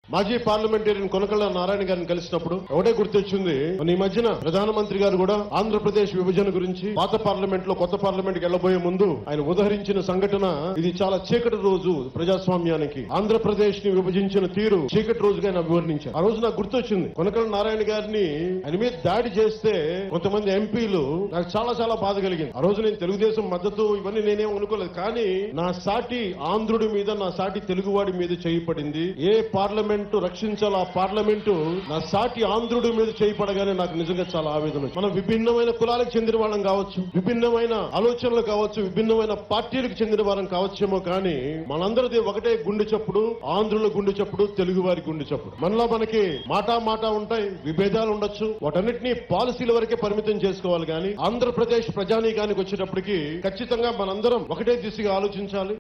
మాజీ పార్లమెంటేరియన్ కొనకళ్ళ నారాయణ గారిని కలిసినప్పుడు ఒకటే గుర్తొచ్చింది మన ఈ మధ్యన ప్రధానమంత్రి గారు కూడా ఆంధ్రప్రదేశ్ విభజన గురించి పాత పార్లమెంట్ లో కొత్త పార్లమెంట్ కి వెళ్లబోయే ముందు ఆయన ఉదహరించిన సంఘటన ఇది చాలా చీకటి రోజు ప్రజాస్వామ్యానికి ఆంధ్రప్రదేశ్ ని విభజించిన తీరు చీకటి రోజుగా ఆయన వివరించారు ఆ రోజు నాకు గుర్తొచ్చింది కొనకళ్ళ నారాయణ గారిని ఆయన మీద దాడి చేస్తే కొంతమంది ఎంపీలు నాకు చాలా చాలా బాధ కలిగింది ఆ రోజు నేను తెలుగుదేశం మద్దతు ఇవన్నీ నేనేం అనుకోలేదు కానీ నా సాటి ఆంధ్రుడి మీద నా సాటి తెలుగువాడి మీద చేయి పడింది ఏ పార్లమెంటు రక్షించాలో ఆ పార్లమెంటు నా సాటి ఆంధ్రుడి మీద చేయి పడగానే నాకు నిజంగా చాలా ఆవేదన వచ్చింది. మనం విభిన్నమైన కులాలకు చెందిన వాళ్ళం కావచ్చు విభిన్నమైన ఆలోచనలు కావచ్చు విభిన్నమైన పార్టీలకు చెందిన వారం కావచ్చేమో కానీ మనందరిది ఒకటే గుండె చప్పుడు ఆంధ్రుల గుండె చప్పుడు తెలుగు వారి గుండె చప్పుడు మనలో మనకి మాటా మాట ఉంటాయి విభేదాలు ఉండొచ్చు వాటన్నిటినీ పాలసీల వరకే పరిమితం చేసుకోవాలి కానీ ఆంధ్రప్రదేశ్ ప్రజానీకానికి వచ్చేటప్పటికి ఖచ్చితంగా మనందరం ఒకటే దిశగా ఆలోచించాలి